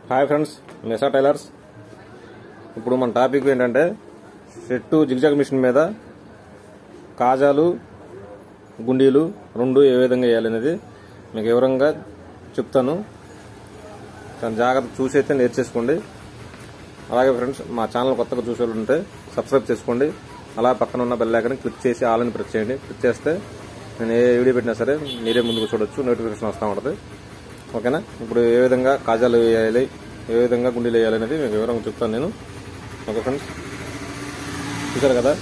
hi friends మెసా tailors ఇప్పుడు మన topic ఏంటంటే సెట్టు జిగ్జాగ్ మిషన్ మీద కాజాలు గుండీలు రెండు ఏ విధంగా వేయాలనేది మీకు వివరంగా చెప్తాను చాలా జాగ్రత్త చూసి అయితే నేర్చేసుకోండి అలాగే ఫ్రెండ్స్ మా ఛానల్ కొత్తగా చూసే వాళ్ళు ఉంటే సబ్స్క్రైబ్ చేసుకోండి అలా పక్కన ఉన్న బెల్ ఐకాన్ క్లిక్ చేసి ఆల్ అని ప్రెస్ చేయండి క్లిక్ చేస్తే నేను ఏ వీడియో పెట్టినా సరే మీరే ముందుకు చూడొచ్చు నోటిఫికేషన్ వస్తూ ఉంటుంది ఓకేనా ఇప్పుడు ఏ విధంగా కాజాలు వేయాలి ఏ విధంగా గుండీలు వేయాలి అనేది మీకు వివరంగా చెప్తాను నేను ఓకే ఫ్రెండ్స్ చూసారు కదా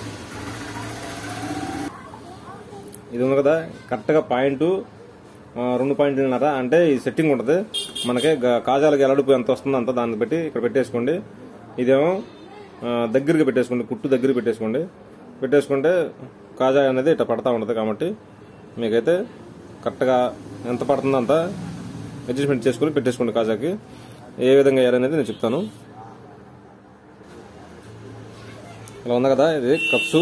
ఇది ఉంది కదా కరెక్ట్గా పాయింట్ రెండు పాయింట్లున్నర అంటే ఈ సెట్టింగ్ ఉంటుంది మనకి గ- కాజాలకి ఎలడుపు ఎంత వస్తుందో అంత దాన్ని బట్టి ఇక్కడ పెట్టేసుకోండి ఇదేమో ఆ, దగ్గరగా పెట్టేసుకోండి కుట్టు దగ్గర పెట్టేసుకోండి పెట్టేసుకుంటే కాజా అనేది ఇట్లా పడతా ఉంటుంది కాబట్టి మీకైతే కరెక్ట్గా ఎంత పడుతుందో అంత అడ్జస్ట్మెంట్ చేసుకుని పెట్టేసుకోండి కాజాకి ఏ విధంగా వేయాలనేది నేను చెప్తాను ఇలా ఉంది కదా ఇది కప్సు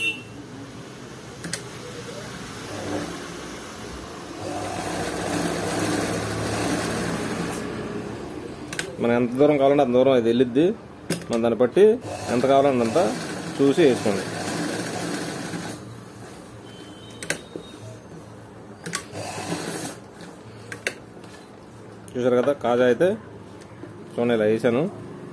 మనం ఎంత దూరం కావాలంటే అంత దూరం ఇది వెళ్ళిద్ది మనం దాన్ని బట్టి ఎంత కావాలంటే అంత చూసి వేసుకోండి చూసారు కదా కాజా అయితే చూడండి ఇలా వేసాను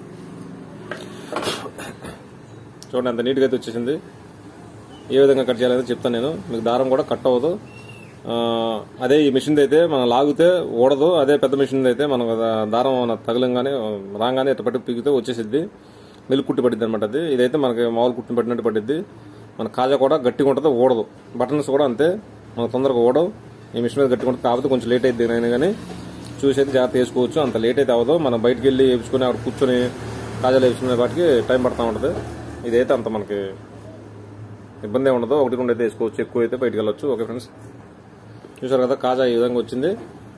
చూడండి అంత నీట్గా అయితే వచ్చేసింది ఏ విధంగా కట్ చేయాలని చెప్తాను నేను మీకు దారం కూడా కట్ అవ్వదు ఆ, అదే ఈ మిషన్ అయితే మనం లాగితే ఊడదు అదే పెద్ద మిషన్ అయితే మనం దా- దారం మన తగలంగానే రాగానే ఇట్ట పట్టి పీకితే వచ్చేసిద్ది మిల్క్ కుట్టి పడిద్ది అనమాట అది ఇదైతే మనకి మామూలు కుట్టిన పట్టినట్టు పడిద్ది మన కాజా కూడా గట్టిగా ఉంటుంది ఊడదు బటన్స్ కూడా అంతే మనకు తొందరగా ఊడవు ఈ మిషన్ మీద గట్టిగా ఉంటుంది కాకపోతే కొంచెం లేట్ అయితే అయినా కానీ చూసి అయితే జాగ్రత్త వేసుకోవచ్చు అంత లేట్ అయితే అవ్వదు మనం బయటికి వెళ్ళి వేపించుకొని అక్కడ కూర్చొని కాజాలు వేపించుకునే వాటికి టైం పడతా ఉంటుంది ఇదైతే అంత మనకి ఇబ్బంది ఏమి ఉండదు ఒకటి రెండు అయితే వేసుకోవచ్చు ఎక్కువ అయితే బయటికి వెళ్ళొచ్చు ఓకే ఫ్రెండ్స్ చూసారు కదా కాజా ఈ విధంగా వచ్చింది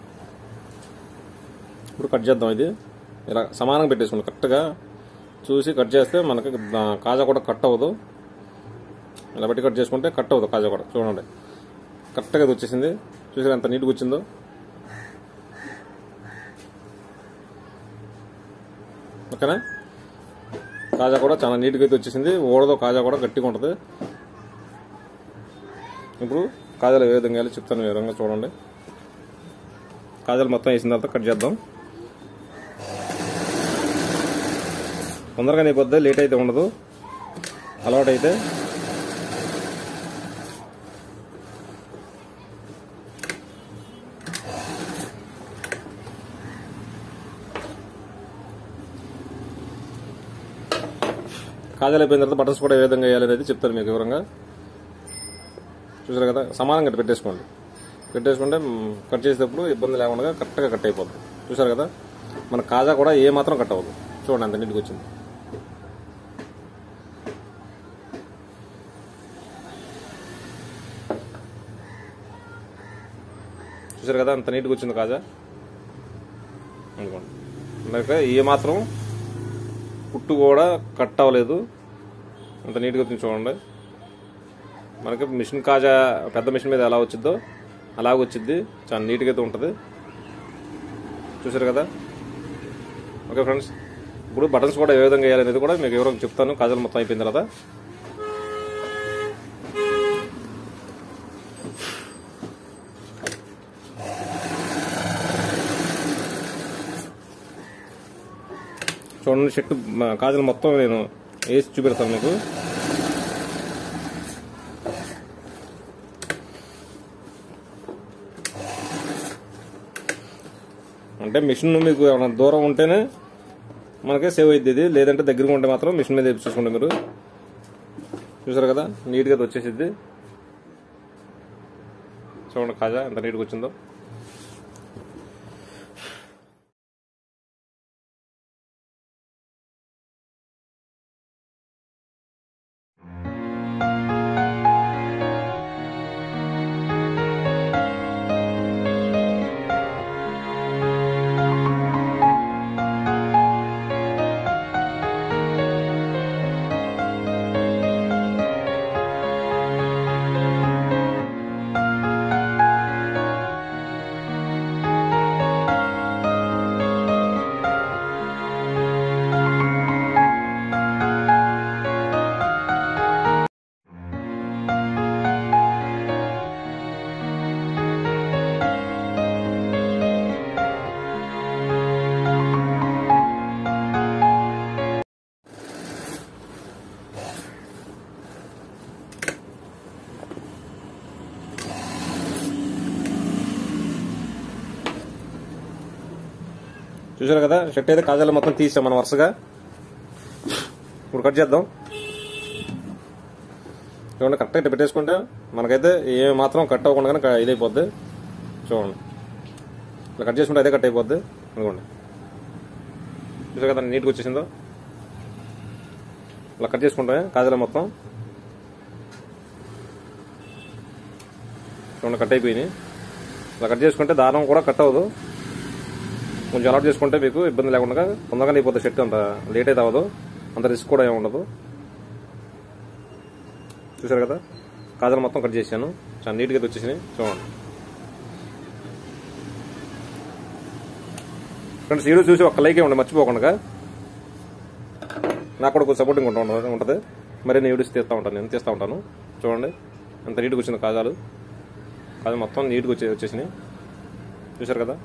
ఇప్పుడు కట్ చేద్దాం ఇది ఇలా సమానంగా పెట్టేసుకోండి కరెక్ట్గా చూసి కట్ చేస్తే మనకి దా- కాజా కూడా కట్ అవ్వదు ఇలా పెట్టి కట్ చేసుకుంటే కట్ అవ్వదు కాజా కూడా చూడండి కరెక్ట్గా ఇది వచ్చేసింది చూసారు ఎంత నీట్గా వచ్చిందో ఓకేనా కాజా కూడా చాలా నీట్గా అయితే వచ్చేసింది ఓడదో కాజా కూడా గట్టిగా ఉంటుంది ఇప్పుడు కాజాలు ఏ విధంగా వేయాలో చెప్తాను వివరంగా చూడండి కాజాలు మొత్తం వేసిన తర్వాత కట్ చేద్దాం తొందరగా అయిపోద్ది లేట్ అయితే ఉండదు అలవాటు అయితే కాజాలు అయిపోయిన తర్వాత బటన్స్ కూడా ఏ విధంగా వేయాలి అనేది చెప్తాను మీకు వివరంగా చూసారు కదా సమానంగా పెట్టేసుకోండి పెట్టేసుకుంటే మ్, కట్ చేసేటప్పుడు ఇబ్బంది లేకుండా కరెక్ట్గా కట్ అయిపోతుంది చూసారు కదా మన కాజా కూడా ఏ మాత్రం కట్ అవ్వదు చూడండి అంత నీటికి వచ్చింది చూసారు కదా అంత నీట్గా వచ్చింది కాజా అనుకోండి మరి ఏ మాత్రం పుట్టు కూడా కట్ అవ్వలేదు అంత నీట్గా వచ్చింది చూడండి మనకి మిషన్ కాజా పెద్ద మిషన్ మీద ఎలా వచ్చిద్దో అలాగ వచ్చిద్ది చాలా నీట్గా అయితే ఉంటుంది చూసారు కదా ఓకే ఫ్రెండ్స్ ఇప్పుడు బటన్స్ కూడా ఏ విధంగా వేయాలనేది కూడా మీకు వివరంగా చెప్తాను కాజాలు మొత్తం అయిపోయిన తర్వాత చూడండి షర్ట్ కాజాలు మొత్తం నేను వేసి చూపెడతాను మీకు అంటే మిషన్ మీకు ఏమైనా దూరం ఉంటేనే మనకే సేవ్ అయ్యింది ఇది లేదంటే దగ్గరగా ఉంటే మాత్రం మిషన్ మీద చూసుకోండి మీరు చూసారు కదా నీట్గా అది వచ్చేసిద్ది చూడండి కాజా ఎంత నీట్గా వచ్చిందో చూసారు కదా షర్ట్ అయితే కాజాలు మొత్తం తీసాం మనం వరుసగా ఇప్పుడు కట్ చేద్దాం చూడండి కరెక్ట్ ఇట్లా పెట్టేసుకుంటే మనకైతే ఏ మాత్రం కట్ అవ్వకుండా కనుక ఇదైపోద్ది చూడండి ఇలా కట్ చేసుకుంటే అదే కట్ అయిపోద్ది అనుకోండి చూసారు కదా నీట్గా వచ్చేసిందో ఇలా కట్ చేసుకుంటే కాజాల మొత్తం చూడండి కట్ అయిపోయినాయి ఇలా కట్ చేసుకుంటే దారం కూడా కట్ అవ్వదు కొంచెం అలవాటు చేసుకుంటే మీకు ఇబ్బంది లేకుండా తొందరగా అయిపోతుంది షర్ట్ అంత లేట్ అయితే అవ్వదు అంత రిస్క్ కూడా ఏమి ఉండదు చూసారు కదా కాజాలు మొత్తం కట్ చేశాను చాలా నీట్గా అయితే వచ్చేసినాయి చూడండి ఫ్రెండ్స్ వీడియో చూసి ఒక్క లైక్ ఇవ్వండి మర్చిపోకుండా నాకు కూడా కొంచెం సపోర్టింగ్ ఉంటా ఉంటుంది మరి నేను వీడియోస్ తీస్తూ ఉంటాను నేను తీస్తూ ఉంటాను చూడండి అంత నీట్గా వచ్చింది కాజాలు కాజాలు మొత్తం నీట్గా వచ్చే వచ్చేసినాయి చూసారు కదా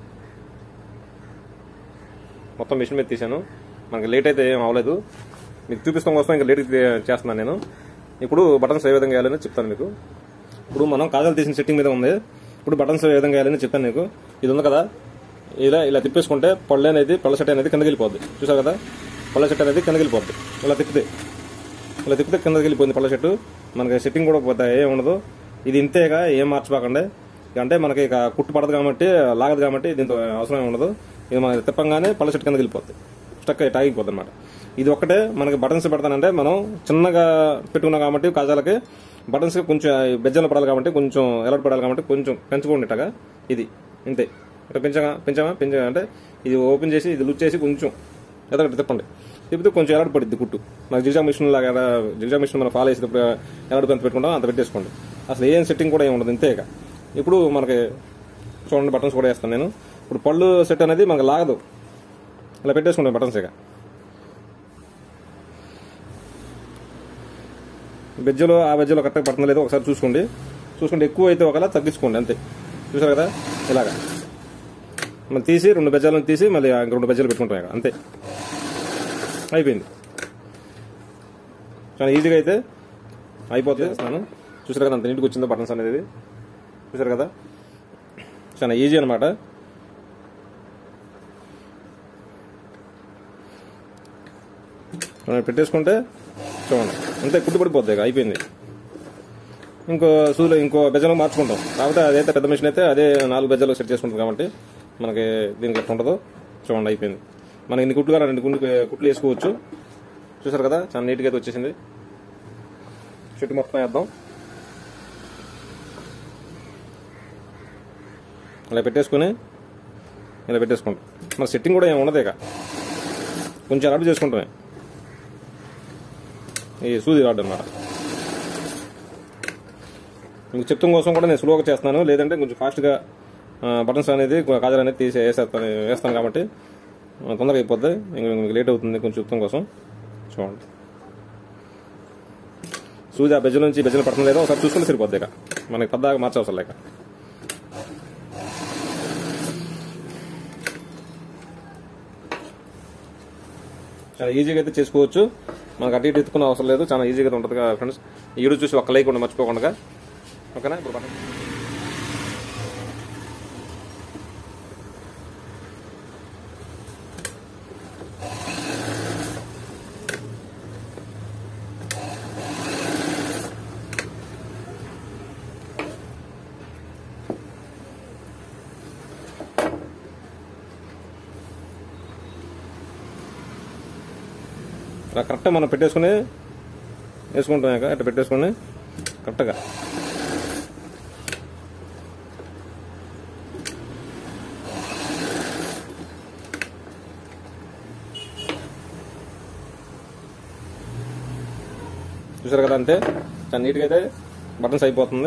మొత్తం మిషన్ మీద తీశాను మనకి లేట్ అయితే ఏం అవ్వలేదు మీకు చూపిస్తాం కోసం ఇంకా లేట్ చేస్తున్నాను నేను ఇప్పుడు బటన్స్ ఏ విధంగా వేయాలని చెప్తాను మీకు ఇప్పుడు మనం కాజాలు తీసిన సెట్టింగ్ మీద ఉంది ఇప్పుడు బటన్స్ ఏ విధంగా వేయాలని చెప్తాను మీకు ఇది ఉంది కదా ఇలా ఇలా తిప్పేసుకుంటే పళ్ళు అనేది పళ్ళ సెట్ అనేది కిందకి వెళ్ళిపోద్ది చూసారు కదా పళ్ళ సెట్ అనేది కిందకి వెళ్ళిపోద్ది ఇలా తిప్పితే ఇలా తిప్పితే కిందకి వెళ్ళిపోయింది పళ్ళ చెట్టు మనకి సెట్టింగ్ కూడా పోతే ఏం ఉండదు ఇది ఇంతేగా ఏం మార్చిపోకండి అంటే మనకి ఇక కుట్టు పడదు కాబట్టి లాగదు కాబట్టి దీంతో అవసరం ఏమి ఉండదు ఇది మనకి తిప్పంగానే పళ్ళ చెట్టు కిందకి వెళ్ళిపోద్ది స్టక్ అయి తాగిపోద్ది అనమాట ఇది ఒక్కటే మనకి బటన్స్ పెడతానంటే మనం చిన్నగా పెట్టుకున్నాం కాబట్టి కాజాలకి బటన్స్ కొంచెం బెజ్జలు పడాలి కాబట్టి కొంచెం ఎలర్ట్ పడాలి కాబట్టి కొంచెం పెంచుకోండి ఇట్టగా ఇది ఇంతే ఇట్లా పెంచగా పెంచామా పెంచగా అంటే ఇది ఓపెన్ చేసి ఇది లుక్ చేసి కొంచెం ఏదో ఒకటి తిప్పండి తిప్పితే కొంచెం ఎలాడు పడుద్ది కుట్టు మనకి జిజా మిషన్ లాగా ఎలా జిజా మిషన్ మనం ఫాలో చేసేటప్పుడు ఎలాడు ఎంత పెట్టుకుంటాం అంత పెట్టేసుకోండి అసలు ఏం సెట్టింగ్ కూడా ఏమి ఉండదు ఇంతే ఇక ఇప్పుడు మనకి చూడండి బటన్స్ కూడా వేస్తాను నేను ఇప్పుడు పళ్ళు సెట్ అనేది మనకి లాగదు ఇలా పెట్టేసుకుంటాం బటన్స్ ఇక బెజ్జలో ఆ బెజ్జలో కరెక్ట్గా పడుతుందో లేదో ఒకసారి చూసుకోండి చూసుకుంటే ఎక్కువ అయితే ఒకలా తగ్గించుకోండి అంతే చూసారు కదా ఇలాగా మళ్ళీ తీసి రెండు బెజ్జాలను తీసి మళ్ళీ ఇంక రెండు బెజ్జాలు పెట్టుకుంటాం ఇక అంతే అయిపోయింది చాలా ఈజీగా అయితే అయిపోతుంది చేస్తున్నాను చూసారు కదా అంత నీట్గా వచ్చిందో బటన్స్ అనేది చూసారు కదా చాలా ఈజీ అనమాట పెట్టేసుకుంటే చూడండి అంతే కుట్టు పడిపోద్ది ఇక అయిపోయింది ఇంకో సూలు ఇంకో బెజ్జలో మార్చుకుంటాం కాకపోతే అదైతే పెద్ద మిషన్ అయితే అదే నాలుగు బెజ్జలు సెట్ చేసుకుంటుంది కాబట్టి మనకి దీనికి ఎట్లా ఉంటుందో చూడండి అయిపోయింది మనకి ఇన్ని కుట్లు కానీ రెండు కుట్లు కుట్లు వేసుకోవచ్చు చూసారు కదా చాలా నీట్గా అయితే వచ్చేసింది చుట్టూ మొత్తం వేద్దాం ఇలా పెట్టేసుకుని ఇలా పెట్టేసుకుంటాం మన సెట్టింగ్ కూడా ఏమి ఉండదు ఇక కొంచెం అలవాటు చేసుకుంటామే ఈ సూది రాడ్ అనమాట మీకు చెప్తాం కోసం కూడా నేను సులువుగా చేస్తున్నాను లేదంటే కొంచెం ఫాస్ట్గా బటన్స్ అనేది కాజల్ అనేది తీసి వేసేస్తాను వేస్తాను కాబట్టి ఆ, తొందరగా అయిపోద్ది ఇంక మీకు లేట్ అవుతుంది కొంచెం చెప్తాం కోసం చూడండి సూది ఆ బెజ్జల నుంచి బెజ్జలు పడుతుంది లేదో ఒకసారి చూసుకుంటే సరిపోద్ది ఇక మనకి పెద్దగా మార్చవసరం లేక చాలా ఈజీగా అయితే చేసుకోవచ్చు మనకు అటు ఇటు ఎత్తుకునే అవసరం లేదు చాలా ఈజీగా అయితే ఉంటుంది కదా ఫ్రెండ్స్ ఈ వీడియో చూసి ఒక్క లైక్ ఉండి మర్చిపోకుండా ఓకేనా ఇప్పుడు బటన్ ఇలా కరెక్ట్గా మనం పెట్టేసుకుని వేసుకుంటాం ఇక ఇట్లా పెట్టేసుకుని కరెక్ట్గా చూసారు కదా అంతే చాలా నీట్గా అయితే బటన్స్ అయిపోతుంది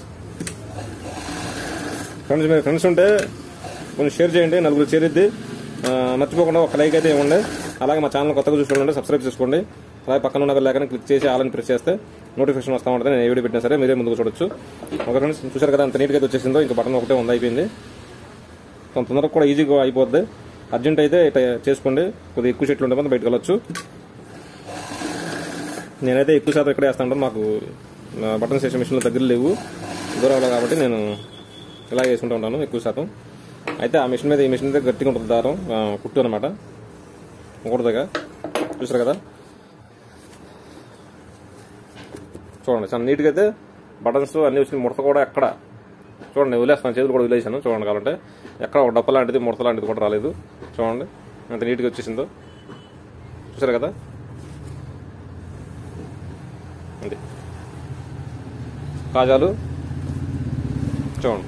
ఫ్రెండ్స్ మీరు ఫ్రెండ్స్ ఉంటే కొంచెం షేర్ చేయండి నలుగురు చేరిద్ది ఆ, మర్చిపోకుండా ఒక లైక్ అయితే ఇవ్వండి అలాగే మా ఛానల్ కొత్తగా చూసుకోండి సబ్స్క్రైబ్ చేసుకోండి అలాగే పక్కన ఉన్న బెల్ ఐకాన్ క్లిక్ చేసి ఆలని ప్రెస్ చేస్తే నోటిఫికేషన్ వస్తూ ఉంటుంది నేను ఏ వీడియో పెట్టినా సరే మీరే ముందుకు చూడొచ్చు ఒక ఫ్రెండ్స్ చూసారు కదా అంత నీట్గా అయితే వచ్చేసిందో ఇంకా బటన్ ఒకటే ఉంది అయిపోయింది కొంత తొందరగా కూడా ఈజీగా అయిపోద్ది అర్జెంట్ అయితే ఇట్లా చేసుకోండి కొద్దిగా ఎక్కువ చెట్లు ఉంటే మాత్రం బయటకు వెళ్ళొచ్చు నేనైతే ఎక్కువ శాతం ఇక్కడే వేస్తా ఉంటాను మాకు నా బటన్ స్టేషన్ మిషన్లో దగ్గర లేవు దూరంలో కాబట్టి నేను ఇలా వేసుకుంటూ ఉంటాను ఎక్కువ శాతం అయితే ఆ మిషన్ మీద ఈ మిషన్ మీద గట్టిగా ఉంటుంది దారం ఆ, కుట్టు అనమాట ఒకటిగా చూసారు కదా చూడండి చాలా నీట్గా అయితే బటన్స్ అన్ని వచ్చిన ముడత కూడా ఎక్కడ చూడండి వదిలేస్తాను చేతులు కూడా వదిలేసాను చూడండి కావాలంటే ఎక్కడ ఒక డబ్బ లాంటిది ముడత లాంటిది కూడా రాలేదు చూడండి అంత నీట్గా వచ్చేసిందో చూసారు కదా అంతే కాజాలు చూడండి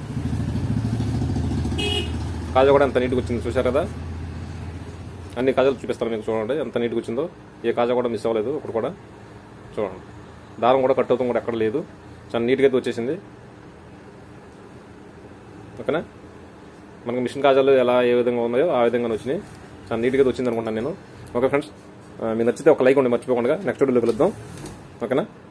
కాజా కూడా ఎంత నీట్గా వచ్చింది చూసారు కదా అన్ని కాజాలు చూపిస్తాను మీకు చూడండి ఎంత నీట్గా వచ్చిందో ఏ కాజా కూడా మిస్ అవ్వలేదు ఒకటి కూడా చూడండి దారం కూడా కట్ అవుతాం కూడా ఎక్కడ లేదు చాలా నీట్గా అయితే వచ్చేసింది ఓకేనా మనకి మిషన్ కాజాలు ఎలా ఏ విధంగా ఉన్నాయో ఆ విధంగా వచ్చినాయి చాలా నీట్గా వచ్చింది అనుకుంటాను నేను ఓకే ఫ్రెండ్స్ మీకు నచ్చితే ఒక లైక్ ఉండి మర్చిపోకుండా నెక్స్ట్ వీడియోలో కలుద్దాం ఓకేనా